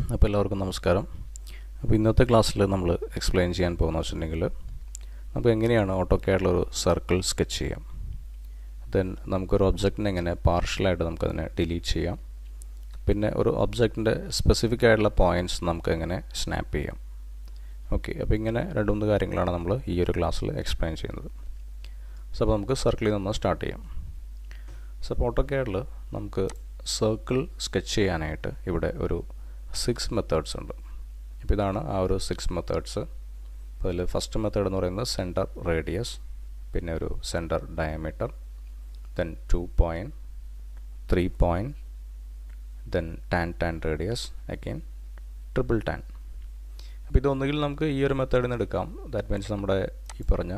അപ്പോൾ എല്ലാവർക്കും നമസ്കാരം അപ്പോൾ ഇന്നത്തെ ക്ലാസ്സിൽ നമ്മൾ എക്സ്പ്ലെയിൻ ചെയ്യാൻ പോകുന്ന വെച്ചിട്ടുണ്ടെങ്കിൽ നമുക്ക് എങ്ങനെയാണ് ഓട്ടോ ഒരു സർക്കിൾ സ്കെച്ച് ചെയ്യാം ദെൻ നമുക്കൊരു ഒബ്ജക്റ്റിനെ എങ്ങനെ പാർഷ്യലായിട്ട് നമുക്കതിനെ ഡിലീറ്റ് ചെയ്യാം പിന്നെ ഒരു ഒബ്ജക്റ്റിൻ്റെ സ്പെസിഫിക് ആയിട്ടുള്ള പോയിൻറ്റ്സ് നമുക്ക് എങ്ങനെ സ്നാപ്പ് ചെയ്യാം ഓക്കെ അപ്പോൾ ഇങ്ങനെ രണ്ട് മൂന്ന് കാര്യങ്ങളാണ് നമ്മൾ ഈ ഒരു ക്ലാസ്സിൽ എക്സ്പ്ലെയിൻ ചെയ്യുന്നത് സോ അപ്പോൾ നമുക്ക് സർക്കിളിൽ നിന്ന് സ്റ്റാർട്ട് ചെയ്യാം സോ അപ്പോൾ ഓട്ടോ നമുക്ക് സർക്കിൾ സ്കെച്ച് ചെയ്യാനായിട്ട് ഇവിടെ ഒരു സിക്സ് മെത്തേഡ്സ് ഉണ്ട് അപ്പോൾ ഇതാണ് ആ ഒരു സിക്സ് മെത്തേഡ്സ് അപ്പോൾ അതിൽ ഫസ്റ്റ് മെത്തേഡ് എന്ന് പറയുന്നത് സെൻറ്റർ റേഡിയസ് പിന്നെ ഒരു centre diameter then two point three point then tan tan radius again triple tan അപ്പോൾ ഇതൊന്നുകിൽ നമുക്ക് ഈ ഒരു മെത്തേഡിൽ നിന്ന് എടുക്കാം ദാറ്റ് മീൻസ് നമ്മുടെ ഈ പറഞ്ഞ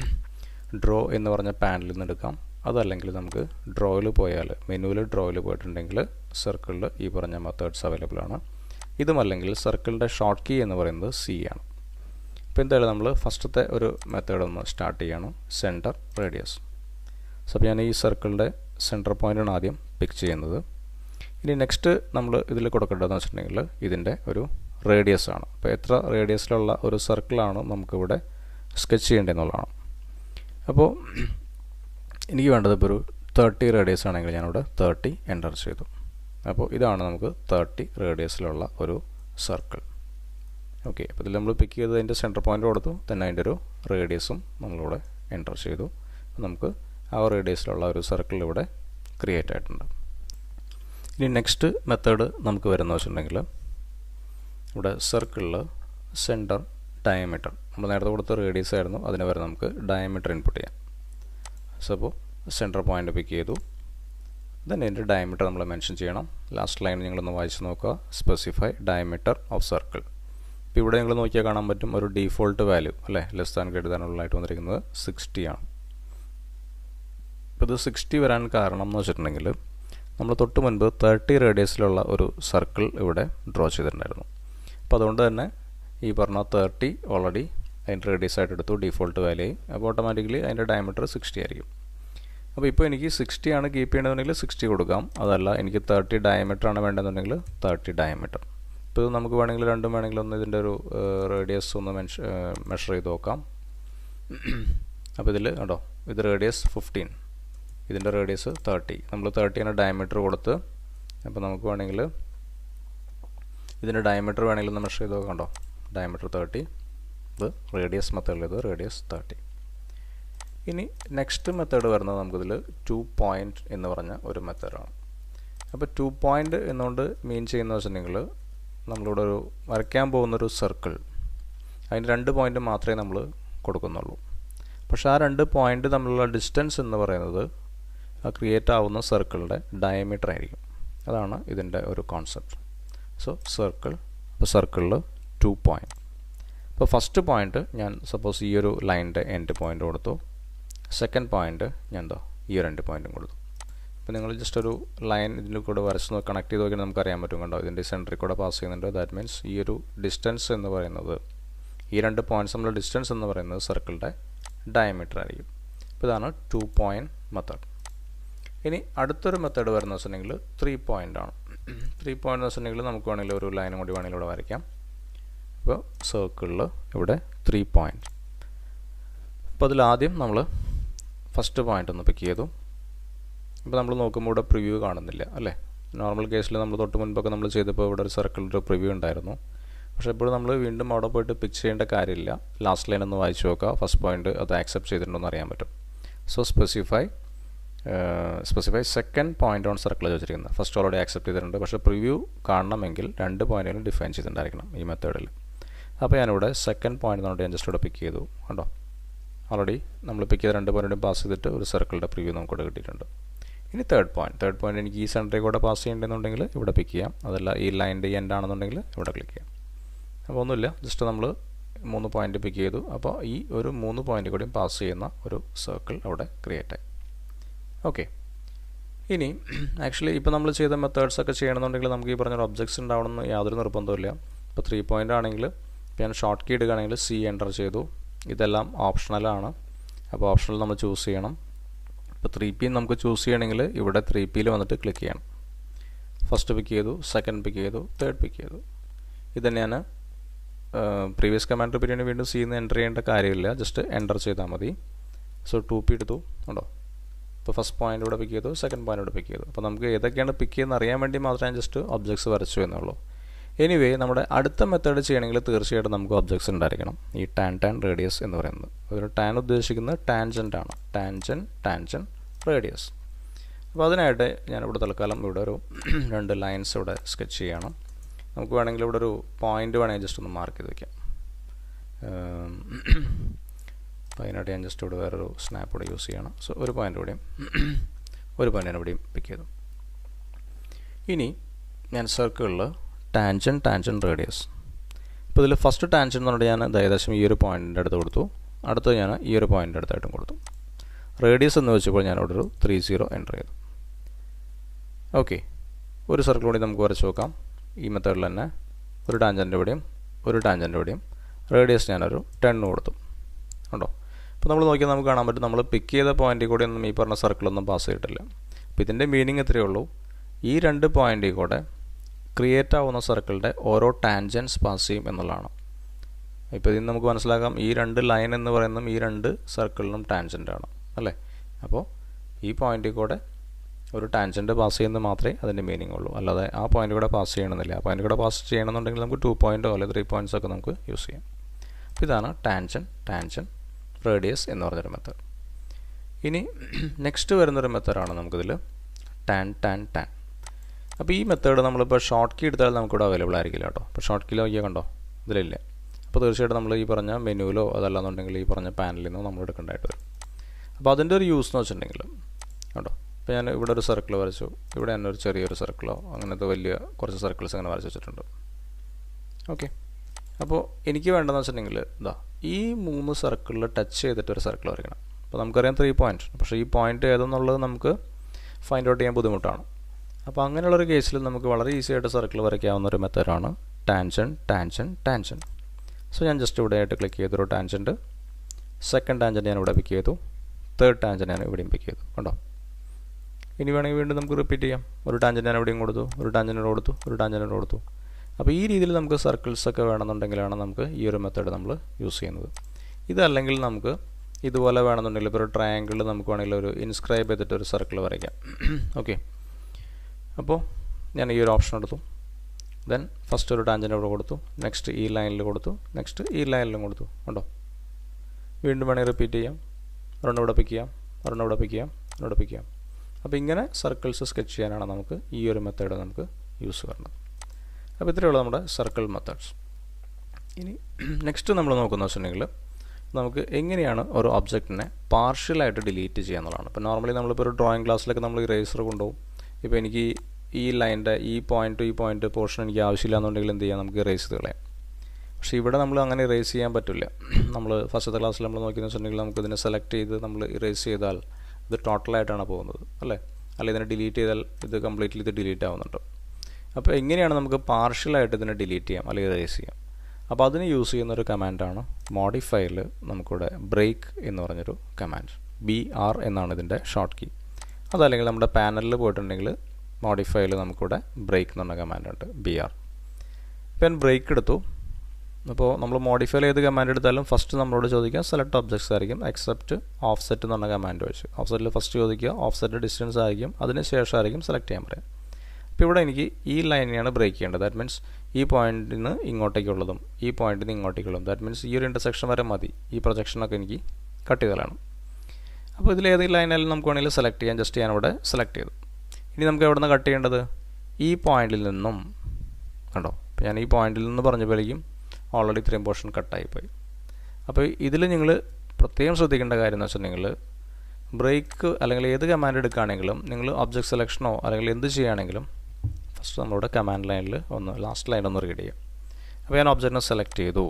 ഡ്രോ എന്ന് പറഞ്ഞ പാനലിൽ നിന്ന് എടുക്കാം അതല്ലെങ്കിൽ നമുക്ക് ഡ്രോയിൽ പോയാൽ മെനുവിൽ ഡ്രോയിൽ പോയിട്ടുണ്ടെങ്കിൽ സർക്കിളിൽ ഈ പറഞ്ഞ മെത്തേഡ്സ് അവൈലബിൾ ആണ് ഇതുമല്ലെങ്കിൽ സർക്കിളിൻ്റെ ഷോർട്ട് കീ എന്ന് പറയുന്നത് സി ആണ് അപ്പോൾ എന്തായാലും നമ്മൾ ഫസ്റ്റത്തെ ഒരു മെത്തേഡ് ഒന്ന് സ്റ്റാർട്ട് ചെയ്യണം സെൻറ്റർ റേഡിയസ് സോ അപ്പോൾ ഞാൻ ഈ സർക്കിളിൻ്റെ സെൻറ്റർ പോയിൻ്റാണ് ആദ്യം പിക്ക് ചെയ്യുന്നത് ഇനി നെക്സ്റ്റ് നമ്മൾ ഇതിൽ കൊടുക്കേണ്ടതെന്ന് വെച്ചിട്ടുണ്ടെങ്കിൽ ഇതിൻ്റെ ഒരു റേഡിയസ് ആണ് അപ്പോൾ എത്ര റേഡിയസിലുള്ള ഒരു സർക്കിളാണ് നമുക്കിവിടെ സ്കെച്ച് ചെയ്യേണ്ടതെന്നുള്ളതാണ് അപ്പോൾ എനിക്ക് വേണ്ടത് ഇപ്പോൾ ഒരു തേർട്ടി റേഡിയസ് ആണെങ്കിൽ ഞാനിവിടെ തേർട്ടി എൻ്റർ ചെയ്തു അപ്പോൾ ഇതാണ് നമുക്ക് തേർട്ടി റേഡിയസിലുള്ള ഒരു സർക്കിൾ ഓക്കെ അപ്പോൾ ഇതിൽ നമ്മൾ പിക്ക് ചെയ്ത് അതിൻ്റെ സെൻറ്റർ പോയിൻ്റ് കൊടുത്തു തന്നെ അതിൻ്റെ ഒരു റേഡിയസും നമ്മളിവിടെ എൻ്റർ ചെയ്തു നമുക്ക് ആ റേഡിയസിലുള്ള ഒരു സർക്കിൾ ഇവിടെ ക്രിയേറ്റ് ആയിട്ടുണ്ട് ഇനി നെക്സ്റ്റ് മെത്തേഡ് നമുക്ക് വരുന്നത് വെച്ചിട്ടുണ്ടെങ്കിൽ ഇവിടെ സർക്കിളിൽ സെൻറ്റർ ഡയമീറ്റർ നമ്മൾ നേരത്തെ കൊടുത്ത റേഡിയസ് ആയിരുന്നു അതിന് വരെ നമുക്ക് ഡയമീറ്റർ ഇൻപുട്ട് ചെയ്യാം സോ അപ്പോൾ സെൻറ്റർ പോയിൻ്റ് പിക്ക് ചെയ്തു ദെൻ ഇതിൻ്റെ ഡയമീറ്റർ നമ്മൾ മെൻഷൻ ചെയ്യണം ലാസ്റ്റ് ലൈൻ നിങ്ങളൊന്ന് വായിച്ച് നോക്കുക സ്പെസിഫൈ ഡയമീറ്റർ ഓഫ് സർക്കിൾ ഇപ്പോൾ ഇവിടെ നിങ്ങൾ നോക്കിയാൽ കാണാൻ പറ്റും ഒരു ഡീഫോൾട്ട് വാല്യൂ അല്ലേ ലെസ് താൻ എഴുതാനുള്ളതായിട്ട് വന്നിരിക്കുന്നത് സിക്സ്റ്റി ആണ് ഇപ്പോൾ ഇത് സിക്സ്റ്റി വരാൻ കാരണം എന്ന് വെച്ചിട്ടുണ്ടെങ്കിൽ നമ്മൾ തൊട്ട് മുൻപ് തേർട്ടി റേഡിയസിലുള്ള ഒരു സർക്കിൾ ഇവിടെ ഡ്രോ ചെയ്തിട്ടുണ്ടായിരുന്നു അപ്പോൾ അതുകൊണ്ട് തന്നെ ഈ പറഞ്ഞ തേർട്ടി ഓൾറെഡി അതിൻ്റെ റേഡിയസ് ആയിട്ട് എടുത്തു ഡിഫോൾട്ട് വാല്യൂ അപ്പോൾ ഓട്ടോമാറ്റിക്കലി അതിൻ്റെ ഡയമീറ്റർ സിക്സ്റ്റി ആയിരിക്കും അപ്പോൾ ഇപ്പോൾ എനിക്ക് സിക്സ്റ്റി ആണ് കീപ്പ് ചെയ്യണമെന്നുണ്ടെങ്കിൽ സിക്സ്റ്റി കൊടുക്കാം അതല്ല എനിക്ക് തേർട്ടി ഡയമീറ്റർ ആണ് വേണ്ടതെന്നുണ്ടെങ്കിൽ തേർട്ടി ഡയമീറ്റർ ഇപ്പോൾ നമുക്ക് വേണമെങ്കിൽ രണ്ടും വേണമെങ്കിൽ ഒന്ന് ഇതിൻ്റെ ഒരു റേഡിയസ് ഒന്ന് മെൻഷ മെഷർ ചെയ്ത് നോക്കാം അപ്പോൾ ഇതിൽ കണ്ടോ ഇത് റേഡിയസ് ഫിഫ്റ്റീൻ ഇതിൻ്റെ റേഡിയസ് തേർട്ടി നമ്മൾ തേർട്ടിയാണ് ഡയമീറ്റർ കൊടുത്ത് അപ്പോൾ നമുക്ക് വേണമെങ്കിൽ ഇതിൻ്റെ ഡയമീറ്റർ വേണമെങ്കിൽ ഒന്ന് മെഷർ ചെയ്ത് നോക്കണ്ടോ ഡയമീറ്റർ തേർട്ടി ഇത് റേഡിയസ് മെത്തേഡിൽ ഇത് റേഡിയസ് തേർട്ടി ഇനി നെക്സ്റ്റ് മെത്തേഡ് വരുന്നത് നമുക്കിതിൽ ടു പോയിൻറ്റ് എന്ന് പറഞ്ഞ ഒരു മെത്തേഡാണ് അപ്പോൾ ടു പോയിൻ്റ് എന്നുകൊണ്ട് മീൻ ചെയ്യുന്നത് വെച്ചിട്ടുണ്ടെങ്കിൽ നമ്മളിവിടെ ഒരു വരയ്ക്കാൻ പോകുന്നൊരു സർക്കിൾ അതിന് രണ്ട് പോയിൻ്റ് മാത്രമേ നമ്മൾ കൊടുക്കുന്നുള്ളൂ പക്ഷേ ആ രണ്ട് പോയിൻ്റ് തമ്മിലുള്ള ഡിസ്റ്റൻസ് എന്ന് പറയുന്നത് ആ ക്രിയേറ്റ് ആവുന്ന സർക്കിളിൻ്റെ ഡയമീറ്റർ ആയിരിക്കും അതാണ് ഇതിൻ്റെ ഒരു കോൺസെപ്റ്റ് സോ സർക്കിൾ ഇപ്പോൾ സർക്കിളിൽ ടു പോയിൻറ്റ് ഇപ്പോൾ ഫസ്റ്റ് പോയിൻ്റ് ഞാൻ സപ്പോസ് ഈ ഒരു ലൈനിൻ്റെ എൻഡ് പോയിൻ്റ് കൊടുത്തു സെക്കൻഡ് പോയിൻ്റ് ഞാൻ എന്താ ഈ ഒരു രണ്ട് പോയിൻറ്റും കൊടുത്തു അപ്പോൾ നിങ്ങൾ ജസ്റ്റ് ഒരു ലൈൻ ഇതിൻ്റെ കൂടെ വരച്ച് കണക്ട് ചെയ്ത് നോക്കിയാൽ നമുക്ക് അറിയാൻ പറ്റും കണ്ടോ ഇതിൻ്റെ സെൻറ്ററിൽ കൂടെ പാസ് ചെയ്യുന്നുണ്ട് ദാറ്റ് മീൻസ് ഈ ഒരു ഡിസ്റ്റൻസ് എന്ന് പറയുന്നത് ഈ രണ്ട് പോയിൻറ്റ്സ് തമ്മിലുള്ള ഡിസ്റ്റൻസ് എന്ന് പറയുന്നത് സർക്കിളിൻ്റെ ഡയമീറ്റർ ആയിരിക്കും അപ്പോൾ ഇതാണ് ടു പോയിൻറ്റ് മെത്തേഡ് ഇനി അടുത്തൊരു മെത്തേഡ് വരുന്ന വെച്ചിട്ടുണ്ടെങ്കിൽ ത്രീ പോയിൻ്റ് ആണ് ത്രീ പോയിൻ്റ് എന്ന് വെച്ചിട്ടുണ്ടെങ്കിൽ നമുക്ക് വേണമെങ്കിൽ ഒരു ലൈനും കൂടി വേണമെങ്കിൽ ഇവിടെ വരയ്ക്കാം അപ്പോൾ സർക്കിളിൽ ഇവിടെ ത്രീ പോയിൻറ്റ് അപ്പോൾ അതിലാദ്യം നമ്മൾ ഫസ്റ്റ് പോയിൻ്റ് ഒന്ന് പിക്ക് ചെയ്തു ഇപ്പോൾ നമ്മൾ നോക്കുമ്പോൾ ഇവിടെ പ്രിവ്യൂ കാണുന്നില്ല അല്ലേ നോർമൽ കേസിൽ നമ്മൾ തൊട്ട് മുൻപൊക്കെ നമ്മൾ ചെയ്തപ്പോൾ ഇവിടെ ഒരു സർക്കിളിൻ്റെ ഒരു പ്രിവ്യൂ ഉണ്ടായിരുന്നു പക്ഷേ ഇപ്പോൾ നമ്മൾ വീണ്ടും അവിടെ പോയിട്ട് പിക്ക് ചെയ്യേണ്ട കാര്യമില്ല ലാസ്റ്റ് ലൈൻ ഒന്ന് വായിച്ചു നോക്കുക ഫസ്റ്റ് പോയിൻ്റ് അത് ആക്സെപ്റ്റ് ചെയ്തിട്ടുണ്ടോ എന്ന് അറിയാൻ പറ്റും so specify specify second point on circle വെച്ചിരിക്കുന്നത് ഫസ്റ്റ് ഓൾറെഡി ആക്സെപ്റ്റ് ചെയ്തിട്ടുണ്ട് പക്ഷേ പ്രിവ്യൂ കാണണമെങ്കിൽ രണ്ട് പോയിന്റുകളും ഡിഫൈൻ ചെയ്തിട്ടുണ്ടായിരിക്കണം ഈ മെത്തേഡിൽ അപ്പോൾ ഞാനിവിടെ സെക്കൻഡ് പോയിന്റ് എന്നുകൊണ്ട് ഞാൻ ജസ്റ്റ് ഇവിടെ പിക്ക് ചെയ്തു കണ്ടോ ഓൾറെഡി നമ്മൾ പിക്ക് ചെയ്ത രണ്ട് പോയിൻറ്റും പാസ് ചെയ്തിട്ട് ഒരു സർക്കിളിൻ്റെ പ്രിവ്യൂ നമുക്കിവിടെ കിട്ടിയിട്ടുണ്ട് ഇനി തേർഡ് പോയിന്റ് തേർഡ് പോയിന്റ് എനിക്ക് ഈ സെൻറ്ററിൽ കൂടെ പാസ് ചെയ്യേണ്ടതെന്നുണ്ടെങ്കിൽ ഇവിടെ പിക്ക് ചെയ്യാം അതല്ല ഈ ലൈൻ്റെ ഈ എൻഡ് ആണെന്നുണ്ടെങ്കിൽ ഇവിടെ ക്ലിക്ക് ചെയ്യാം അപ്പോൾ ഒന്നുമില്ല ജസ്റ്റ് നമ്മൾ മൂന്ന് പോയിന്റ് പിക്ക് ചെയ്തു അപ്പോൾ ഈ ഒരു മൂന്ന് പോയിന്റ് കൂടിയും പാസ് ചെയ്യുന്ന ഒരു സർക്കിൾ അവിടെ ക്രിയേറ്റ് ആയി ഓക്കെ ഇനി ആക്ച്വലി ഇപ്പോൾ നമ്മൾ ചെയ്ത മെത്തേഡ്സ് ഒക്കെ ചെയ്യണമെന്നുണ്ടെങ്കിൽ നമുക്ക് ഈ പറഞ്ഞ ഒബ്ജക്ട്സ് ഉണ്ടാവണമെന്ന് യാതൊരു നിർബന്ധമില്ല ഇപ്പോൾ ത്രീ പോയിൻ്റ് ആണെങ്കിൽ ഞാൻ ഷോർട്ട് കീ ഇടുകയാണെങ്കിൽ സി എൻ്റർ ചെയ്തു ഇതെല്ലാം ഓപ്ഷണലാണ് അപ്പോൾ ഓപ്ഷണൽ നമ്മൾ ചൂസ് ചെയ്യണം ഇപ്പോൾ ത്രീ പി നമുക്ക് ചൂസ് ചെയ്യണമെങ്കിൽ ഇവിടെ ത്രീ പിയിൽ വന്നിട്ട് ക്ലിക്ക് ചെയ്യണം ഫസ്റ്റ് പിക്ക് ചെയ്തു സെക്കൻഡ് പിക്ക് ചെയ്തു തേർഡ് പിക്ക് ചെയ്തു ഇത് ഞാൻ പ്രീവിയസ് കമാൻഡ് റിപ്പീറ്റ് ചെയ്യാൻ വീണ്ടും സി എന്ന് എൻ്റർ ചെയ്യേണ്ട കാര്യമില്ല ജസ്റ്റ് എൻ്റർ ചെയ്താൽ മതി സോ ടു പി എടുത്തു ഉണ്ടോ ഇപ്പോൾ ഫസ്റ്റ് പോയിൻ്റ് ഇവിടെ പിക്ക് ചെയ്തു സെക്കൻഡ് പോയിൻ്റ് ഇവിടെ പിക്ക് ചെയ്തു അപ്പോൾ നമുക്ക് ഏതൊക്കെയാണ് പിക്ക് ചെയ്യുന്നത് അറിയാൻ വേണ്ടി മാത്രമേ ജസ്റ്റ് ഒബ്ജക്ട്സ് വരച്ചു എന്നുള്ളൂ എനിവേ നമ്മുടെ അടുത്ത മെത്തേഡ് ചെയ്യണമെങ്കിൽ തീർച്ചയായിട്ടും നമുക്ക് ഒബ്ജക്ട്സ് ഉണ്ടായിരിക്കണം ഈ ടാൻ ടാൻ റേഡിയസ് എന്ന് പറയുന്നത് ഒരു ടാൻ ഉദ്ദേശിക്കുന്നത് ടാൻജൻ്റ് ആണ് ടാൻജൻ ടാൻജൻ റേഡിയസ് അപ്പോൾ അതിനായിട്ട് ഞാനിവിടെ തൽക്കാലം ഇവിടെ ഒരു രണ്ട് ലൈൻസ് ഇവിടെ സ്കെച്ച് ചെയ്യണം നമുക്ക് വേണമെങ്കിൽ ഇവിടെ ഒരു പോയിൻ്റ് വേണമെങ്കിൽ ജസ്റ്റ് ഒന്ന് മാർക്ക് ചെയ്ത് വയ്ക്കാം അപ്പോൾ അതിനായിട്ട് ഞാൻ ജസ്റ്റ് ഇവിടെ വേറൊരു സ്നാപ്പ് ഇവിടെ യൂസ് ചെയ്യണം സോ ഒരു പോയിൻ്റ് ഇവിടെയും ഒരു പോയിൻ്റ് ഞാൻ ഇവിടെയും പിക്ക് ചെയ്തു ഇനി ഞാൻ സർക്കിളിൽ ടാൻജൻ ടാൻജൻ റേഡിയസ് ഇപ്പോൾ ഇതിൽ ഫസ്റ്റ് ടാൻജൻ എന്ന് പറഞ്ഞാൽ ഞാൻ ഏകദേശം ഈ ഒരു പോയിൻറ്റിൻ്റെ അടുത്ത് കൊടുത്തു അടുത്ത് ഞാൻ ഈ ഒരു പോയിൻ്റിൻ്റെ അടുത്തായിട്ടും കൊടുത്തു റേഡിയസ് എന്ന് വെച്ചപ്പോൾ ഞാൻ ഇവിടെ ഒരു ത്രീ സീറോ എൻ്റർ ചെയ്തു ഓക്കെ ഒരു സർക്കിൾ കൂടി നമുക്ക് വരച്ച് നോക്കാം ഈ മെത്തേഡിൽ തന്നെ ഒരു ടാൻജൻ്റെ ഇവിടെയും ഒരു ടാൻജൻ്റെ ഇവിടെയും റേഡിയസ് ഞാനൊരു ടെണ്ണ് കൊടുത്തു ഉണ്ടോ അപ്പോൾ നമ്മൾ നോക്കിയാൽ നമുക്ക് കാണാൻ പറ്റും നമ്മൾ പിക്ക് ചെയ്ത പോയിന്റിൽ കൂടെ ഒന്നും ഈ പറഞ്ഞ സർക്കിളൊന്നും പാസ് ചെയ്തിട്ടില്ല അപ്പോൾ ഇതിൻ്റെ മീനിങ് ഇത്രയേ ഉള്ളൂ ഈ രണ്ട് പോയിന്റിൽ കൂടെ ക്രിയേറ്റ് ആവുന്ന സർക്കിളിൻ്റെ ഓരോ ടാൻജൻസ് പാസ് ചെയ്യും എന്നുള്ളതാണ് ഇപ്പോൾ ഇതിന് നമുക്ക് മനസ്സിലാക്കാം ഈ രണ്ട് ലൈൻ എന്ന് പറയുന്നതും ഈ രണ്ട് സർക്കിളിനും ടാൻജൻ്റ് ആണ് അല്ലേ അപ്പോൾ ഈ പോയിന്റിൽ കൂടെ ഒരു ടാൻജൻറ്റ് പാസ് ചെയ്യുന്നത് മാത്രമേ അതിൻ്റെ മീനിങ് ഉള്ളൂ അല്ലാതെ ആ പോയിന്റ് കൂടെ പാസ് ചെയ്യണമെന്നില്ല ആ പോയിന്റ് കൂടെ പാസ് ചെയ്യണമെന്നുണ്ടെങ്കിൽ നമുക്ക് ടു പോയിൻറ്റോ അല്ലെങ്കിൽ ത്രീ പോയിൻറ്റ്സ് ഒക്കെ നമുക്ക് യൂസ് ചെയ്യാം അപ്പോൾ ഇതാണ് ടാൻജൻ ടാൻജൻ റേഡിയസ് എന്ന് പറഞ്ഞൊരു മെത്തേഡ് ഇനി നെക്സ്റ്റ് വരുന്നൊരു മെത്തേഡാണ് നമുക്കിതിൽ ടാൻ ടാൻ ടാൻ അപ്പോൾ ഈ മെത്തേഡ് നമ്മളിപ്പോൾ ഷോർട്ട് കീ എടുത്താൽ നമുക്കിവിടെ അവൈലബിൾ ആയിരിക്കില്ല കേട്ടോ അപ്പോൾ ഷോർട്ട് കീ നോക്കിയാൽ കണ്ടോ ഇതിലില്ല അപ്പോൾ തീർച്ചയായിട്ടും നമ്മൾ ഈ പറഞ്ഞ മെനുവിലോ അതല്ലാന്നുണ്ടെങ്കിൽ ഈ പറഞ്ഞ പാനലിൽ നിന്നോ നമ്മൾ എടുക്കേണ്ടതായിട്ട് വരും അപ്പോൾ അതിൻ്റെ ഒരു യൂസ് എന്ന് വെച്ചിട്ടുണ്ടെങ്കിൽ കേട്ടോ ഇപ്പോൾ ഞാൻ ഇവിടെ ഒരു സർക്കിൾ വരച്ചു ഇവിടെ തന്നെ ഒരു ചെറിയൊരു സർക്കിളോ അങ്ങനത്തെ വലിയ കുറച്ച് സർക്കിൾസ് അങ്ങനെ വരച്ച് വെച്ചിട്ടുണ്ട് ഓക്കെ അപ്പോൾ എനിക്ക് വേണ്ടതെന്ന് വെച്ചിട്ടുണ്ടെങ്കിൽ ഇതാ ഈ മൂന്ന് സർക്കിളിൽ ടച്ച് ചെയ്തിട്ട് ഒരു സർക്കിൾ വരയ്ക്കണം അപ്പോൾ നമുക്കറിയാം ത്രീ പോയിൻറ്റ് പക്ഷേ ഈ പോയിന്റ് ഏതെന്നുള്ളത് നമുക്ക് ഫൈൻഡ് ഔട്ട് ചെയ്യാൻ ബുദ്ധിമുട്ടാണ് അപ്പോൾ അങ്ങനെയുള്ളൊരു കേസിൽ നമുക്ക് വളരെ ഈസി ആയിട്ട് സർക്കിൾ വരയ്ക്കാവുന്ന ഒരു മെത്തേഡാണ് ടാൻഷൻ ടാൻഷൻ ടാൻഷൻ സോ ഞാൻ ജസ്റ്റ് ഇവിടെ ആയിട്ട് ക്ലിക്ക് ചെയ്തൊരു ടാൻജൻറ്റ് സെക്കൻഡ് ടാൻജൻറ്റ് ഞാൻ ഇവിടെ പിക്ക് ചെയ്തു തേർഡ് ടാൻജൻറ്റ് ഞാൻ ഇവിടെയും പിക്ക് ചെയ്തു കണ്ടോ ഇനി വേണമെങ്കിൽ വീണ്ടും നമുക്ക് റിപ്പീറ്റ് ചെയ്യാം ഒരു ടാൻജൻറ്റ് ഞാൻ എവിടെയും കൊടുത്തു ഒരു ടാൻജൻറ്റ് കൊടുത്തു ഒരു ടാൻജൻറ്റ് കൊടുത്തു അപ്പോൾ ഈ രീതിയിൽ നമുക്ക് സർക്കിൾസ് ഒക്കെ വേണമെന്നുണ്ടെങ്കിലാണ് നമുക്ക് ഈ ഒരു മെത്തേഡ് നമ്മൾ യൂസ് ചെയ്യുന്നത് ഇതല്ലെങ്കിൽ നമുക്ക് ഇതുപോലെ വേണമെന്നുണ്ടെങ്കിൽ ഇപ്പോൾ ഒരു ട്രയാങ്കിൾ നമുക്ക് വേണമെങ്കിൽ ഒരു ഇൻസ്ക്രൈബ് ചെയ്തിട്ട് ഒരു സർക്കിൾ വരയ്ക്കാം ഓക്കെ അപ്പോൾ ഞാൻ ഈ ഒരു ഓപ്ഷൻ എടുത്തു ദെൻ ഫസ്റ്റ് ഒരു ടാൻജൻ്റ് ഇവിടെ കൊടുത്തു നെക്സ്റ്റ് ഈ ലൈനിൽ കൊടുത്തു നെക്സ്റ്റ് ഈ ലൈനിലും കൊടുത്തു കണ്ടോ വീണ്ടും വേണമെങ്കിൽ റിപ്പീറ്റ് ചെയ്യാം ഒരെണ്ണം ഇവിടെ പിക്ക് ചെയ്യാം ഒരെണ്ണം ഇവിടെ പിക്ക് ചെയ്യാം ഇവിടെ പിക്ക് ചെയ്യാം അപ്പോൾ ഇങ്ങനെ സർക്കിൾസ് സ്കെച്ച് ചെയ്യാനാണ് നമുക്ക് ഈ ഒരു മെത്തേഡ് നമുക്ക് യൂസ് വരുന്നത് അപ്പോൾ ഇത്രയുള്ള നമ്മുടെ സർക്കിൾ മെത്തേഡ്സ് ഇനി നെക്സ്റ്റ് നമ്മൾ നോക്കുന്ന വെച്ചിട്ടുണ്ടെങ്കിൽ നമുക്ക് എങ്ങനെയാണ് ഒരു ഒബ്ജക്റ്റിനെ പാർഷ്യലായിട്ട് ഡിലീറ്റ് ചെയ്യുക എന്നുള്ളതാണ് ഇപ്പോൾ നോർമലി നമ്മളിപ്പോൾ ഒരു ഡ്രോയിങ് ക്ലാസ്സിലൊക്കെ നമ്മൾ ഇറേസർ കൊണ്ടുപോകും ഇപ്പോൾ എനിക്ക് ഈ ലൈൻ്റെ ഈ പോയിന്റ് ഈ പോയിന്റ് പോർഷൻ എനിക്ക് ആവശ്യമില്ല എന്നുണ്ടെങ്കിൽ എന്ത് ചെയ്യാം നമുക്ക് ഇറേസ് ചെയ്ത് കളയാം പക്ഷേ ഇവിടെ നമ്മൾ അങ്ങനെ ഇറേസ് ചെയ്യാൻ പറ്റില്ല നമ്മൾ ഫസ്റ്റത്തെ ക്ലാസ്സിൽ നമ്മൾ നോക്കിയെന്ന് വെച്ചിട്ടുണ്ടെങ്കിൽ നമുക്ക് ഇതിനെ സെലക്ട് ചെയ്ത് നമ്മൾ ഇറേസ് ചെയ്താൽ ഇത് ടോട്ടലായിട്ടാണ് പോകുന്നത് അല്ലേ അല്ല ഇതിനെ ഡിലീറ്റ് ചെയ്താൽ ഇത് കംപ്ലീറ്റ്ലി ഇത് ഡിലീറ്റ് ആവുന്നുണ്ട് അപ്പോൾ എങ്ങനെയാണ് നമുക്ക് പാർഷ്യലായിട്ട് ഇതിനെ ഡിലീറ്റ് ചെയ്യാം അല്ലെങ്കിൽ ഇറേസ് ചെയ്യാം അപ്പോൾ അതിന് യൂസ് ചെയ്യുന്ന ഒരു കമാൻഡാണ് മോഡിഫൈയിൽ നമുക്കിവിടെ ബ്രേക്ക് എന്ന് പറഞ്ഞൊരു കമാൻഡ് ബി ആർ എന്നാണ് ഇതിൻ്റെ ഷോർട്ട് കീ അതല്ലെങ്കിൽ നമ്മുടെ പാനലിൽ പോയിട്ടുണ്ടെങ്കിൽ മോഡിഫൈയിൽ നമുക്കിവിടെ ബ്രേക്ക് എന്ന് പറഞ്ഞ കമാൻഡ് ഉണ്ട് ബി ആർ ഇപ്പം ഞാൻ ബ്രേക്ക് എടുത്തു അപ്പോൾ നമ്മൾ മോഡിഫൈ ചെയ്ത് കമാൻഡ് എടുത്താലും ഫസ്റ്റ് നമ്മളോട് ചോദിക്കുക സെലക്ട് ഒബ്ജക്ട്സ് ആയിരിക്കും എക്സെപ്റ്റ് ഓഫ് സെറ്റ് എന്ന് പറഞ്ഞ കമാൻഡ് വെച്ച് ഓഫ് സെറ്റിൽ ഫസ്റ്റ് ചോദിക്കുക ഓഫ് സെറ്റ് ഡിസ്റ്റൻസ് ആയിരിക്കും അതിന് ശേഷം ആയിരിക്കും സെലക്ട് ചെയ്യാൻ പറയാം അപ്പോൾ ഇവിടെ എനിക്ക് ഈ ലൈനെയാണ് ബ്രേക്ക് ചെയ്യേണ്ടത് ദാറ്റ് മീൻസ് ഈ പോയിന്റിൽ നിന്ന് ഇങ്ങോട്ടേക്കുള്ളതും ഈ പോയിന്റിൽ നിന്ന് ഇങ്ങോട്ടേക്കുള്ളതും ദാറ്റ് മീൻസ് ഈ ഒരു ഇൻ്റർസെക്ഷൻ വരെ മതി ഈ പ്രൊജക്ഷനൊക്കെ എനിക്ക് കട്ട് ചെയ്തതാണ് അപ്പോൾ ഇതിൽ ഏത് ലൈനായാലും നമുക്ക് വേണമെങ്കിൽ സെലക്ട് ചെയ്യാൻ ജസ്റ്റ് ഞാൻ ഇവിടെ സെലക്ട് ചെയ്തു ഇനി നമുക്ക് എവിടെ നിന്ന് കട്ട് ചെയ്യേണ്ടത് ഈ പോയിന്റിൽ നിന്നും കണ്ടോ അപ്പോൾ ഞാൻ ഈ പോയിന്റിൽ നിന്ന് പറഞ്ഞപ്പോഴേക്കും ഓൾറെഡി ഇത്രയും പോർഷൻ കട്ടായിപ്പോയി അപ്പോൾ ഇതിൽ നിങ്ങൾ പ്രത്യേകം ശ്രദ്ധിക്കേണ്ട കാര്യം എന്ന് വെച്ചിട്ടുണ്ടെങ്കിൽ ബ്രേക്ക് അല്ലെങ്കിൽ ഏത് കമാൻഡ് എടുക്കുകയാണെങ്കിലും നിങ്ങൾ ഒബ്ജക്ട് സെലക്ഷനോ അല്ലെങ്കിൽ എന്ത് ചെയ്യുകയാണെങ്കിലും ഫസ്റ്റ് നമ്മളിവിടെ കമാൻഡ് ലൈനിൽ ഒന്ന് ലാസ്റ്റ് ലൈൻ ഒന്ന് റീഡ് ചെയ്യാം അപ്പോൾ ഞാൻ ഒബ്ജക്റ്റിനെ സെലക്ട് ചെയ്തു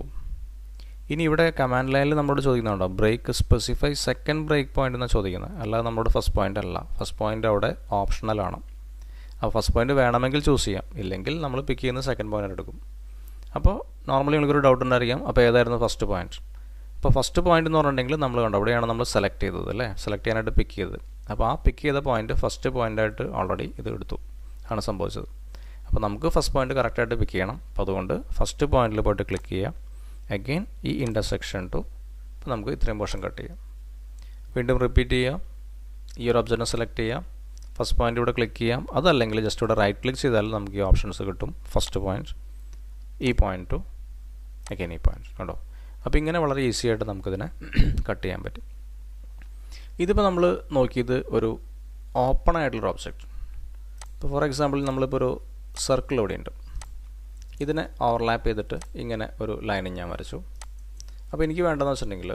ഇനി ഇവിടെ കമാൻഡ് ലൈനിൽ നമ്മളോട് ചോദിക്കുന്നുണ്ടോ break specify second break point എന്നാണ് ചോദിക്കുന്നത് അല്ലാതെ നമ്മുടെ ഫസ്റ്റ് പോയിന്റ് അല്ല ഫസ്റ്റ് പോയിന്റ് അവിടെ ഓപ്ഷണലാണ് അപ്പോൾ ഫസ്റ്റ് പോയിന്റ് വേണമെങ്കിൽ ചൂസ് ചെയ്യാം ഇല്ലെങ്കിൽ നമ്മൾ പിക്ക് ചെയ്യുന്ന സെക്കൻഡ് പോയിന്റ് എടുക്കും അപ്പോൾ നോർമലി നിങ്ങൾക്കൊരു ഡൗട്ട് ഉണ്ടായിരിക്കാം അപ്പോൾ ഏതായിരുന്നു ഫസ്റ്റ് പോയിന്റ് അപ്പോൾ ഫസ്റ്റ് പോയിന്റ് എന്ന് പറഞ്ഞിട്ടുണ്ടെങ്കിൽ നമ്മൾ കണ്ടോ അവിടെയാണ് നമ്മൾ സെലക്ട് ചെയ്തത് അല്ലേ സെലക്ട് ചെയ്യാനായിട്ട് പിക്ക് ചെയ്തത് അപ്പോൾ ആ പിക്ക് ചെയ്ത പോയിന്റ് ഫസ്റ്റ് പോയിന്റായിട്ട് ഓൾറെഡി ഇത് എടുത്തു ആണ് സംഭവിച്ചത് അപ്പോൾ നമുക്ക് ഫസ്റ്റ് പോയിന്റ് കറക്റ്റായിട്ട് പിക്ക് ചെയ്യണം അപ്പോൾ അതുകൊണ്ട് ഫസ്റ്റ് പോയിന്റിൽ പോയിട്ട് ക്ലിക്ക് ചെയ്യാം അഗെയിൻ ഈ ഇൻ്റർസെക്ഷൻ ടു അപ്പോൾ നമുക്ക് ഇത്രയും പോർഷൻ കട്ട് ചെയ്യാം വീണ്ടും റിപ്പീറ്റ് ചെയ്യാം ഈ ഒരു ഒബ്ജക്റ്റിനെ സെലക്ട് ചെയ്യാം ഫസ്റ്റ് പോയിന്റ് ഇവിടെ ക്ലിക്ക് ചെയ്യാം അതല്ലെങ്കിൽ ജസ്റ്റ് ഇവിടെ റൈറ്റ് ക്ലിക്ക് ചെയ്താൽ നമുക്ക് ഈ ഓപ്ഷൻസ് കിട്ടും ഫസ്റ്റ് പോയിന്റ് ഈ പോയിന്റ് ടു അഗൈൻ ഈ പോയിന്റ് കണ്ടോ അപ്പോൾ ഇങ്ങനെ വളരെ ഈസി ആയിട്ട് നമുക്കിതിനെ കട്ട് ചെയ്യാൻ പറ്റും ഇതിപ്പോൾ നമ്മൾ നോക്കിയത് ഒരു ഓപ്പൺ ആയിട്ടുള്ളൊരു ഒബ്ജക്റ്റ് ഇപ്പോൾ ഫോർ എക്സാമ്പിൾ നമ്മളിപ്പോൾ ഒരു സർക്കിൾ ഇവിടെ ഉണ്ട് ഇതിനെ ഓവർലാപ്പ് ചെയ്തിട്ട് ഇങ്ങനെ ഒരു ലൈനിങ് ഞാൻ വരച്ചു അപ്പോൾ എനിക്ക് വേണ്ടതെന്ന് വെച്ചിട്ടുണ്ടെങ്കിൽ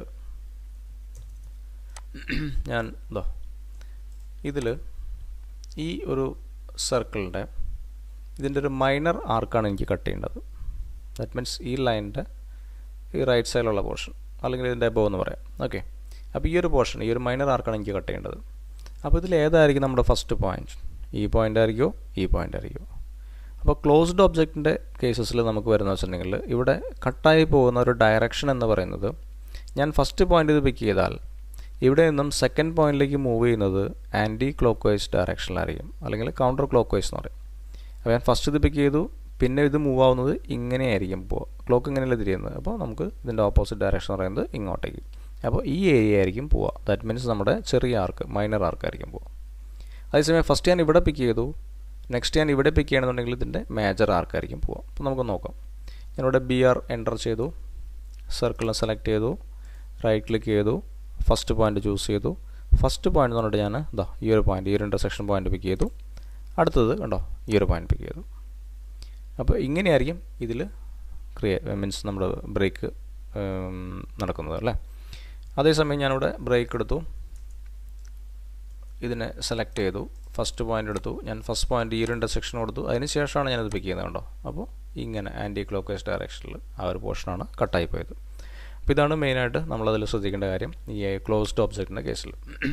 ഞാൻ എന്തോ ഇതിൽ ഈ ഒരു സർക്കിളിൻ്റെ ഇതിൻ്റെ ഒരു മൈനർ ആർക്കാണ് എനിക്ക് കട്ട് ചെയ്യേണ്ടത് ദാറ്റ് മീൻസ് ഈ ലൈനിൻ്റെ ഈ റൈറ്റ് സൈഡിലുള്ള പോർഷൻ അല്ലെങ്കിൽ ഇതിൻ്റെ എബോ എന്ന് പറയാം ഓക്കെ അപ്പോൾ ഈ ഒരു പോർഷൻ ഈ ഒരു മൈനർ ആർക്കാണ് എനിക്ക് കട്ട് ചെയ്യേണ്ടത് അപ്പോൾ ഇതിൽ ഏതായിരിക്കും നമ്മുടെ ഫസ്റ്റ് പോയിന്റ് ഈ പോയിന്റ് ആയിരിക്കുമോ ഈ പോയിന്റ് ആയിരിക്കുമോ അപ്പോൾ ക്ലോസ്ഡ് ഒബ്ജക്റ്റിൻ്റെ കേസസിൽ നമുക്ക് വരുന്ന വെച്ചിട്ടുണ്ടെങ്കിൽ ഇവിടെ കട്ടായി പോകുന്ന ഒരു ഡയറക്ഷൻ എന്ന് പറയുന്നത് ഞാൻ ഫസ്റ്റ് പോയിന്റ് ഇത് പിക്ക് ചെയ്താൽ ഇവിടെ നിന്നും സെക്കൻഡ് പോയിന്റിലേക്ക് മൂവ് ചെയ്യുന്നത് ആൻറ്റി ക്ലോക്ക് വൈസ് ഡയറക്ഷനിലായിരിക്കും അല്ലെങ്കിൽ കൗണ്ടർ ക്ലോക്ക് വൈസ് എന്ന് പറയും അപ്പോൾ ഞാൻ ഫസ്റ്റ് ഇത് പിക്ക് ചെയ്തു പിന്നെ ഇത് മൂവ് ആവുന്നത് ഇങ്ങനെയായിരിക്കും പോവുക ക്ലോക്ക് ഇങ്ങനെയല്ല തിരിയുന്നത് അപ്പോൾ നമുക്ക് ഇതിൻ്റെ ഓപ്പോസിറ്റ് ഡയറക്ഷൻ എന്ന് പറയുന്നത് ഇങ്ങോട്ടേക്ക് അപ്പോൾ ഈ ഏരിയ ആയിരിക്കും പോവുക ദാറ്റ് മീൻസ് നമ്മുടെ ചെറിയ ആർക്ക് മൈനർ ആർക്കായിരിക്കും പോവുക അതേസമയം ഫസ്റ്റ് ഞാൻ ഇവിടെ പിക്ക് ചെയ്തു നെക്സ്റ്റ് ഞാൻ ഇവിടെ പിക്ക് ചെയ്യണമെന്നുണ്ടെങ്കിൽ ഇതിൻ്റെ മേജർ ആർക്കായിരിക്കും പോവുക അപ്പോൾ നമുക്ക് നോക്കാം ഞാനിവിടെ ബി ആർ എൻ്റർ ചെയ്തു സർക്കിളിനെ സെലക്ട് ചെയ്തു റൈറ്റ് ക്ലിക്ക് ചെയ്തു ഫസ്റ്റ് പോയിന്റ് ചൂസ് ചെയ്തു ഫസ്റ്റ് പോയിന്റ് എന്ന് പറഞ്ഞിട്ട് ഞാൻ ഇതാ ഈ ഒരു പോയിന്റ് ഈ ഒരു ഇൻ്റർസെക്ഷൻ പോയിന്റ് പിക്ക് ചെയ്തു അടുത്തത് കണ്ടോ ഈ ഒരു പോയിന്റ് പിക്ക് ചെയ്തു അപ്പോൾ ഇങ്ങനെയായിരിക്കും ഇതിൽ ക്രിയേ മീൻസ് നമ്മുടെ ബ്രേക്ക് നടക്കുന്നത് അല്ലേ അതേസമയം ഞാനിവിടെ ബ്രേക്ക് എടുത്തു ഇതിനെ സെലക്ട് ചെയ്തു ഫസ്റ്റ് പോയിന്റ് എടുത്തു ഞാൻ ഫസ്റ്റ് പോയിന്റ് ഈ ഒരു ഇൻ്റർസെക്ഷൻ കൊടുത്തു അതിന് ശേഷമാണ് ഞാനത് പിക്ക് ചെയ്യുന്നത് കണ്ടോ അപ്പോൾ ഇങ്ങനെ ആൻറ്റി ക്ലോക്ക് വൈസ് ഡയറക്ഷനിൽ ആ ഒരു പോർഷനാണ് കട്ടായി പോയത് അപ്പോൾ ഇതാണ് മെയിനായിട്ട് നമ്മളതിൽ ശ്രദ്ധിക്കേണ്ട കാര്യം ഈ ക്ലോസ്ഡ് ഒബ്ജക്റ്റിൻ്റെ കേസിൽ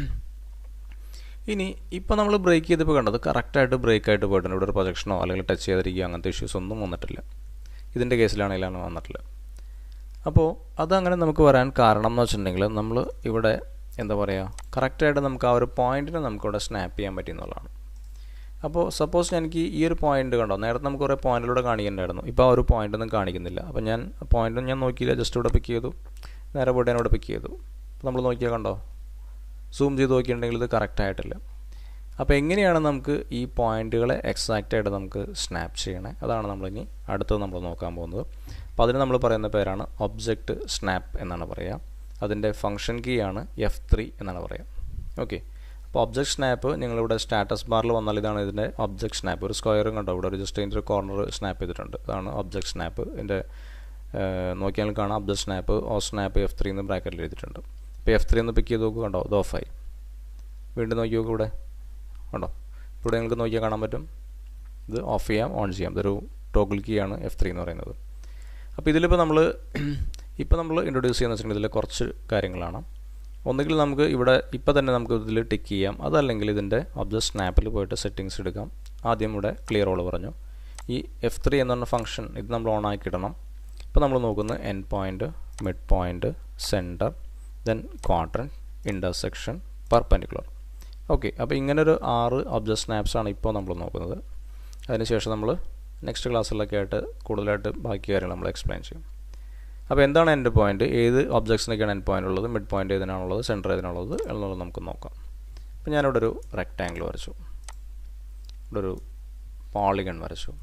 ഇനി ഇപ്പോൾ നമ്മൾ ബ്രേക്ക് ചെയ്തപ്പോൾ കണ്ടത് കറക്റ്റായിട്ട് ബ്രേക്ക് ആയിട്ട് പോയിട്ടുണ്ട് ഇവിടെ ഒരു പ്രൊജക്ഷനോ അല്ലെങ്കിൽ ടച്ച് ചെയ്തിരിക്കുക അങ്ങനത്തെ ഇഷ്യൂസ് ഒന്നും വന്നിട്ടില്ല ഇതിൻ്റെ കേസിലാണെങ്കിലാണ് വന്നിട്ടില്ല അപ്പോൾ അതങ്ങനെ നമുക്ക് വരാൻ കാരണം എന്ന് വെച്ചിട്ടുണ്ടെങ്കിൽ നമ്മൾ ഇവിടെ എന്താ പറയുക കറക്റ്റായിട്ട് നമുക്ക് ആ ഒരു പോയിന്റിനെ നമുക്കിവിടെ സ്നാപ്പ് ചെയ്യാൻ പറ്റി എന്നുള്ളതാണ് അപ്പോൾ സപ്പോസ് എനിക്ക് ഈ ഒരു പോയിന്റ് കണ്ടോ നേരത്തെ നമുക്ക് കുറേ പോയിന്റിലൂടെ കാണിക്കേണ്ടായിരുന്നു ഇപ്പോൾ ആ ഒരു പോയിന്റ് ഒന്നും കാണിക്കുന്നില്ല അപ്പോൾ ഞാൻ പോയിന്റും ഞാൻ നോക്കിയില്ല ജസ്റ്റ് ഇവിടെ പിക്ക് ചെയ്തു നേരെ പോയിട്ട് ഞാൻ ഇവിടെ പിക്ക് ചെയ്തു അപ്പോൾ നമ്മൾ നോക്കിയാൽ കണ്ടോ സൂം ചെയ്ത് നോക്കിയിട്ടുണ്ടെങ്കിൽ ഇത് കറക്റ്റ് ആയിട്ടില്ല അപ്പോൾ എങ്ങനെയാണ് നമുക്ക് ഈ പോയിന്റുകളെ എക്സാക്റ്റ് ആയിട്ട് നമുക്ക് സ്നാപ്പ് ചെയ്യണേ അതാണ് നമ്മളിനി അടുത്തത് നമ്മൾ നോക്കാൻ പോകുന്നത് അപ്പോൾ അതിന് നമ്മൾ പറയുന്ന പേരാണ് ഒബ്ജക്റ്റ് സ്നാപ്പ് എന്നാണ് പറയുക അതിൻ്റെ ഫംഗ്ഷൻ കീ ആണ് എഫ് ത്രീ എന്നാണ് പറയുക ഓക്കെ അപ്പോൾ ഒബ്ജക്റ്റ് സ്നാപ്പ് നിങ്ങളിവിടെ സ്റ്റാറ്റസ് ബാറിൽ വന്നാൽ ഇതാണ് ഇതിൻ്റെ ഒബ്ജക്റ്റ് സ്നാപ്പ് ഒരു സ്ക്വയറും കണ്ടോ ഇവിടെ ഒരു ജസ്റ്റ് അതിൻ്റെ ഒരു കോർണർ സ്നാപ്പ് ചെയ്തിട്ടുണ്ട് അതാണ് ഒബ്ജക്റ്റ് സ്നാപ്പ് ഇതിൻ്റെ നോക്കിയാൽ കാണാം object snap O snap F three എന്ന് ബ്രാക്കറ്റിൽ എഴുതിയിട്ടുണ്ട് ഇപ്പോൾ എഫ് ത്രീ ഒന്ന് പിക്ക് ചെയ്ത് നോക്കുക കണ്ടോ ഇത് ഓഫായി വീണ്ടും നോക്കി നോക്കുക ഇവിടെ കണ്ടോ ഇവിടെ നിങ്ങൾക്ക് നോക്കിയാൽ കാണാൻ പറ്റും ഇത് ഓഫ് ചെയ്യാം ഓൺ ചെയ്യാം ഇതൊരു ടോഗിൾ കീ ആണ് എഫ് ത്രീ എന്ന് പറയുന്നത് അപ്പോൾ ഇതിലിപ്പോൾ നമ്മൾ ഇപ്പോൾ നമ്മൾ ഇൻട്രൊഡ്യൂസ് ചെയ്യുന്ന വെച്ചിട്ടുണ്ടെങ്കിൽ ഇതിൽ കുറച്ച് കാര്യങ്ങളാണ് ഒന്നുകിൽ നമുക്ക് ഇവിടെ ഇപ്പോൾ തന്നെ നമുക്ക് ഇതിൽ ടിക്ക് ചെയ്യാം അതല്ലെങ്കിൽ ഇതിൻ്റെ ഒബ്ജക്റ്റ് സ്നാപ്പിൽ പോയിട്ട് സെറ്റിങ്സ് എടുക്കാം ആദ്യം ഇവിടെ ക്ലിയർ ഓൾ പറഞ്ഞു ഈ എഫ് ത്രീ എന്ന് പറഞ്ഞ ഫംഗ്ഷൻ ഇത് നമ്മൾ ഓൺ ആക്കി ഇടണം ഇപ്പോൾ നമ്മൾ നോക്കുന്നത് end point mid point center then quadrant intersection perpendicular okay അപ്പോൾ ഇങ്ങനൊരു ആറ് ഒബ്ജക്റ്റ് സ്നാപ്സ് ആണ് ഇപ്പോൾ നമ്മൾ നോക്കുന്നത് അതിനുശേഷം നമ്മൾ നെക്സ്റ്റ് ക്ലാസ്സിലൊക്കെ ആയിട്ട് കൂടുതലായിട്ട് ബാക്കി കാര്യങ്ങൾ നമ്മൾ എക്സ്പ്ലെയിൻ ചെയ്യും അപ്പോൾ എന്താണ് എൻ്റെ പോയിന്റ് ഏത് ഒബ്ജക്ട്സിനൊക്കെയാണ് എൻ്റെ പോയിന്റ് ഉള്ളത് മിഡ് പോയിന്റ് ഏതിനാണുള്ളത് സെൻറ്റർ ഏതിനാണുള്ളത് എന്നുള്ളത് നമുക്ക് നോക്കാം അപ്പോൾ ഞാനിവിടെ ഒരു റെക്റ്റാങ്കിൾ വരച്ചു ഇവിടെ ഒരു പോളിഗൺ വരച്ചു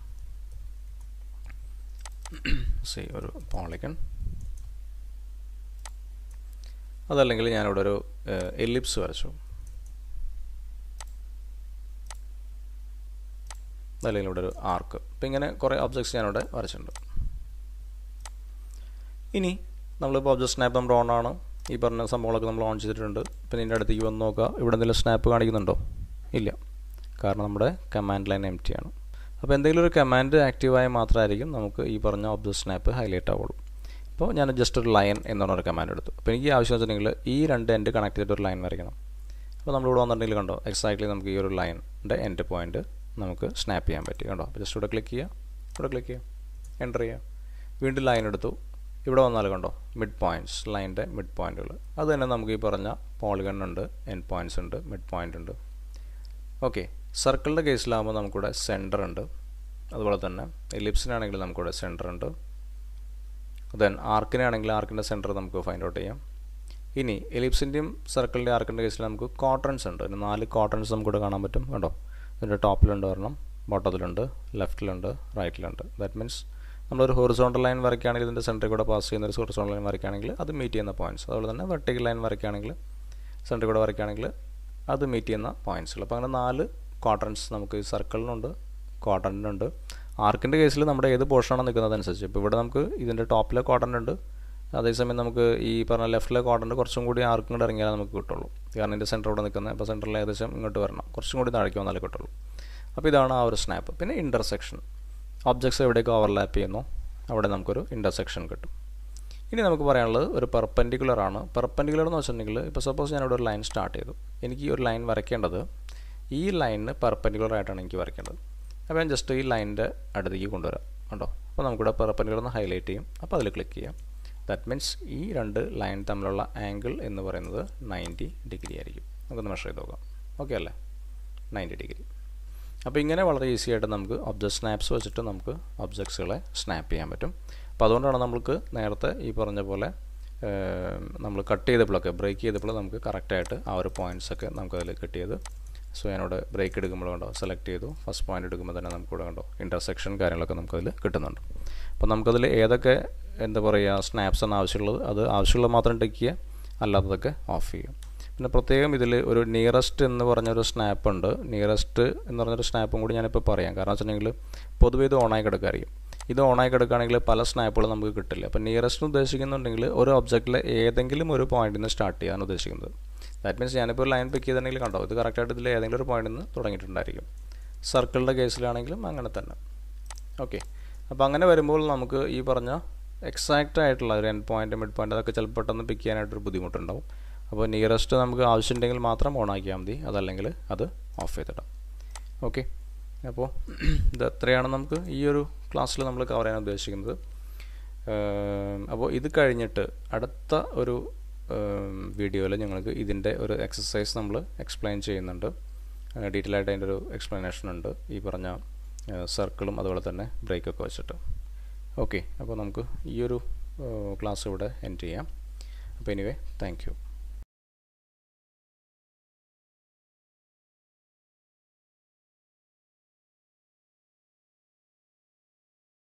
സി ഒരു പോളിഗൺ അതല്ലെങ്കിൽ ഞാനിവിടെ ഒരു എലിപ്സ് വരച്ചു അല്ലെങ്കിൽ ഇവിടെ ഒരു ആർക്ക് അപ്പം ഇങ്ങനെ കുറേ ഒബ്ജക്ട്സ് ഞാനിവിടെ വരച്ചിട്ടുണ്ട് ഇനി നമ്മളിപ്പോൾ ഒബ്ജക്ട് സ്നാപ്പ് നമ്മുടെ ഓൺ ആണ് ഈ പറഞ്ഞ സംഭവങ്ങളൊക്കെ നമ്മൾ ഓൺ ചെയ്തിട്ടുണ്ട് പിന്നെ ഇതിൻ്റെ അടുത്തേക്ക് വന്ന് നോക്കുക ഇവിടെ എന്തെങ്കിലും സ്നാപ്പ് കാണിക്കുന്നുണ്ടോ ഇല്ല കാരണം നമ്മുടെ കമാൻഡ് ലൈൻ എം ടി ആണ് അപ്പോൾ എന്തെങ്കിലും ഒരു കമാൻഡ് ആക്റ്റീവായാൽ മാത്രമായിരിക്കും നമുക്ക് ഈ പറഞ്ഞ ഒബ്ജക്ട് സ്നാപ്പ് ഹൈലൈറ്റ് ആവുള്ളൂ ഇപ്പോൾ ഞാൻ ജസ്റ്റ് ഒരു ലൈൻ എന്ന് പറഞ്ഞൊരു കമാൻഡ് എടുത്തു അപ്പോൾ എനിക്ക് ആവശ്യം വെച്ചിട്ടുണ്ടെങ്കിൽ ഈ രണ്ട് എൻഡ് കണക്ട് ചെയ്തിട്ട് ഒരു ലൈൻ വരയ്ക്കണം അപ്പോൾ നമ്മളിവിടെ വന്നിട്ടുണ്ടെങ്കിൽ കണ്ടോ എക്സാക്ട്ലി നമുക്ക് ഈ ഒരു ലൈനിൻ്റെ എൻഡ് പോയിന്റ് നമുക്ക് സ്നാപ്പ് ചെയ്യാൻ പറ്റി കണ്ടോ അപ്പോൾ ജസ്റ്റ് ഇവിടെ ക്ലിക്ക് ചെയ്യുക ഇവിടെ ക്ലിക്ക് ചെയ്യുക എൻ്റർ ചെയ്യുക വീണ്ടും ലൈൻ എടുത്തു ഇവിടെ വന്നാൽ കണ്ടോ മിഡ് പോയിൻറ്റ്സ് ലൈനിൻ്റെ മിഡ് പോയിൻറ്റുകൾ അത് തന്നെ നമുക്ക് ഈ പറഞ്ഞ പോളിഗൺ ഉണ്ട് എൻ പോയിൻറ്റ്സ് ഉണ്ട് മിഡ് പോയിൻ്റ് ഉണ്ട് ഓക്കെ സർക്കിളിൻ്റെ കേസിലാകുമ്പോൾ നമുക്കിവിടെ സെൻറ്റർ ഉണ്ട് അതുപോലെ തന്നെ എലിപ്സിനാണെങ്കിൽ നമുക്കിവിടെ സെൻറ്റർ ഉണ്ട് ദെൻ ആർക്കിനാണെങ്കിൽ ആർക്കിൻ്റെ സെൻറ്റർ നമുക്ക് ഫൈൻഡ് ഔട്ട് ചെയ്യാം ഇനി എലിപ്സിൻ്റെയും സർക്കിളിൻ്റെ ആർക്കിൻ്റെ കേസിൽ നമുക്ക് ക്വാർട്ടൻസ് ഉണ്ട് ഇതിന് നാല് ക്വാർട്ടൻസ് നമുക്കിവിടെ കാണാൻ പറ്റും കണ്ടോ ഇതിൻ്റെ ടോപ്പിലുണ്ട് ഒരെണ്ണം ബോട്ടത്തിലുണ്ട് ലെഫ്റ്റിലുണ്ട് റൈറ്റിലുണ്ട് ദാറ്റ് മീൻസ് നമ്മളൊരു ഹൊറിസോണ്ടൽ ലൈൻ വരയ്ക്കുകയാണെങ്കിൽ ഇതിൻ്റെ സെൻറ്ററിൽ കൂടെ പാസ് ചെയ്യുന്ന ഒരു ഹൊറിസോണ്ടൽ ലൈൻ വരയ്ക്കുകയാണെങ്കിൽ അത് മീറ്റ് ചെയ്യുന്ന പോയിൻറ്റ്സ് അതുപോലെ തന്നെ വെർട്ടിക്കൽ ലൈൻ വരയ്ക്കുകയാണെങ്കിൽ സെൻറ്ററിൽ കൂടെ വരയ്ക്കുകയാണെങ്കിൽ അത് മീറ്റ് ചെയ്യുന്ന പോയിൻറ്റ്സുകൾ അപ്പോൾ അങ്ങനെ നാല് ക്വാർട്ടൻസ് നമുക്ക് ഈ സർക്കിളിനുണ്ട് ക്വാർട്ടറിനുണ്ട് ആർക്കിൻ്റെ കേസിൽ നമ്മുടെ ഏത് പോർഷനാണ് നിൽക്കുന്നത് അനുസരിച്ച് ഇപ്പോൾ ഇവിടെ നമുക്ക് ഇതിൻ്റെ ടോപ്പിലെ ക്വാർട്ടൻ്റ് ഉണ്ട് അതേസമയം നമുക്ക് ഈ പറഞ്ഞ ലെഫ്റ്റിലെ ക്വാർട്ടൻ്റ് കുറച്ചും കൂടി ആർക്കും കൂടെ ഇറങ്ങിയാലേ നമുക്ക് കിട്ടുള്ളൂ കാരണം ഇതിൻ്റെ സെൻറ്റർ ഇവിടെ നിൽക്കുന്നത് അപ്പോൾ സെൻറ്ററിൽ ഏകദേശം ഇങ്ങോട്ട് വരണം കുറച്ചും കൂടി താഴേക്ക് വന്നാലേ കിട്ടുള്ളൂ അപ്പോൾ ഇതാണ് ആ ഒരു സ്നാപ്പ് പിന്നെ ഇൻ്റർസെക്ഷൻ ഒബ്ജക്ട്സ് എവിടേക്ക് ഓവർലാപ്പ് ചെയ്യുന്നു അവിടെ നമുക്കൊരു ഇൻ്റർസെക്ഷൻ കിട്ടും ഇനി നമുക്ക് പറയാനുള്ളത് ഒരു പെർപ്പൻഡിക്കുലർ ആണ് പെർപ്പൻഡിക്കുലർ എന്ന് വെച്ചിട്ടുണ്ടെങ്കിൽ ഇപ്പോൾ സപ്പോസ് ഞാനിവിടെ ഒരു ലൈൻ സ്റ്റാർട്ട് ചെയ്തു എനിക്ക് ഈ ഒരു ലൈൻ വരയ്ക്കേണ്ടത് ഈ ലൈനിന് പെർപ്പൻഡിക്കുലർ ആയിട്ടാണ് എനിക്ക് വരയ്ക്കേണ്ടത് അപ്പോൾ ഞാൻ ജസ്റ്റ് ഈ ലൈനിൻ്റെ അടുത്തേക്ക് കൊണ്ടുവരാം കേട്ടോ അപ്പോൾ നമുക്കിവിടെ പെർപ്പൻഡിക്കുലർ ഒന്ന് ഹൈലൈറ്റ് ചെയ്യും അപ്പോൾ അതിൽ ക്ലിക്ക് ചെയ്യാം ദാറ്റ് മീൻസ് ഈ രണ്ട് ലൈൻ തമ്മിലുള്ള ആംഗിൾ എന്ന് പറയുന്നത് നയൻറ്റി ഡിഗ്രി ആയിരിക്കും നമുക്കൊന്ന് മെഷർ ചെയ്ത് നോക്കാം ഓക്കെ അല്ലേ നയൻറ്റി ഡിഗ്രി അപ്പോൾ ഇങ്ങനെ വളരെ ഈസി ആയിട്ട് നമുക്ക് ഒബ്ജക്ട് സ്നാപ്സ് വെച്ചിട്ട് നമുക്ക് ഒബ്ജക്ട്സുകളെ സ്നാപ്പ് ചെയ്യാൻ പറ്റും അപ്പോൾ അതുകൊണ്ടാണ് നമ്മൾക്ക് നേരത്തെ ഈ പറഞ്ഞ പോലെ നമ്മൾ കട്ട് ചെയ്തപ്പോഴൊക്കെ ബ്രേക്ക് ചെയ്തപ്പോൾ നമുക്ക് കറക്റ്റായിട്ട് ആ ഒരു പോയിൻറ്റ്സ് ഒക്കെ നമുക്കതിൽ കിട്ടിയത് സോ ഞാനിവിടെ ബ്രേക്ക് എടുക്കുമ്പോൾ കണ്ടോ സെലക്ട് ചെയ്തു ഫസ്റ്റ് പോയിന്റ് എടുക്കുമ്പോൾ തന്നെ നമുക്കിവിടെ കണ്ടോ ഇൻ്റർസെക്ഷൻ കാര്യങ്ങളൊക്കെ നമുക്കതിൽ കിട്ടുന്നുണ്ട് അപ്പോൾ നമുക്കതിൽ ഏതൊക്കെ എന്താ പറയുക സ്നാപ്സ് ആണ് ആവശ്യമുള്ളത് അത് ആവശ്യമുള്ളത് മാത്രം ടെക്ക് ചെയ്യുക അല്ലാത്തതൊക്കെ ഓഫ് ചെയ്യുക പിന്നെ പ്രത്യേകം ഇതിൽ ഒരു നിയറസ്റ്റ് എന്ന് പറഞ്ഞൊരു സ്നാപ്പ് ഉണ്ട് നിയറസ്റ്റ് എന്ന് പറഞ്ഞൊരു സ്നാപ്പും കൂടി ഞാനിപ്പോൾ പറയാം കാരണം വെച്ചിട്ടുണ്ടെങ്കിൽ പൊതുവേ ഇത് ഓണായി കിടക്കായിരിക്കും ഇത് ഓണായി കിടക്കുകയാണെങ്കിൽ പല സ്നാപ്പുകളും നമുക്ക് കിട്ടില്ല അപ്പോൾ നിയറസ്റ്റ് ഉദ്ദേശിക്കുന്നുണ്ടെങ്കിൽ ഒരു ഒബ്ജക്റ്റിലെ ഏതെങ്കിലും ഒരു പോയിന്റിൽ നിന്ന് സ്റ്റാർട്ട് ചെയ്യാൻ ഉദ്ദേശിക്കുന്നത് ദാറ്റ് മീൻസ് ഞാനിപ്പോൾ ഒരു ലൈൻ പിക്ക് ചെയ്തിട്ടുണ്ടെങ്കിൽ കണ്ടോ ഇത് കറക്റ്റായിട്ട് ഇതിൽ ഏതെങ്കിലും ഒരു പോയിന്റിൽ നിന്ന് തുടങ്ങിയിട്ടുണ്ടായിരിക്കും സർക്കിളിൻ്റെ കേസിലാണെങ്കിലും അങ്ങനെ തന്നെ ഓക്കെ അപ്പോൾ അങ്ങനെ വരുമ്പോൾ നമുക്ക് ഈ പറഞ്ഞ എക്സാക്റ്റ് ആയിട്ടുള്ള ഒരു എൻ പോയിന്റ് മിഡ് പോയിന്റ് അതൊക്കെ ചിലപ്പോൾ പെട്ടെന്ന് പിക്ക് ചെയ്യാനായിട്ടൊരു ബുദ്ധിമുട്ടുണ്ടാവും അപ്പോൾ നിയറസ്റ്റ് നമുക്ക് ആവശ്യമുണ്ടെങ്കിൽ മാത്രം ഓൺ ആക്കിയാൽ മതി അതല്ലെങ്കിൽ അത് ഓഫ് ചെയ്തിടാം ഓക്കെ അപ്പോൾ ഇത് എത്രയാണ് നമുക്ക് ഈ ഒരു ക്ലാസ്സിൽ നമ്മൾ കവർ ചെയ്യാൻ ഉദ്ദേശിക്കുന്നത് അപ്പോൾ ഇത് കഴിഞ്ഞിട്ട് അടുത്ത ഒരു വീഡിയോയിൽ ഞങ്ങൾക്ക് ഇതിൻ്റെ ഒരു എക്സസൈസ് നമ്മൾ എക്സ്പ്ലെയിൻ ചെയ്യുന്നുണ്ട് ഡീറ്റെയിൽ ആയിട്ട് അതിൻ്റെ ഒരു എക്സ്പ്ലനേഷൻ ഉണ്ട് ഈ പറഞ്ഞ സർക്കിളും അതുപോലെ തന്നെ ബ്രേക്കൊക്കെ വെച്ചിട്ട് ഓക്കെ അപ്പോൾ നമുക്ക് ഈ ഒരു ക്ലാസ് ഇവിടെ എൻഡ് ചെയ്യാം അപ്പോൾ എനിവേ താങ്ക് യു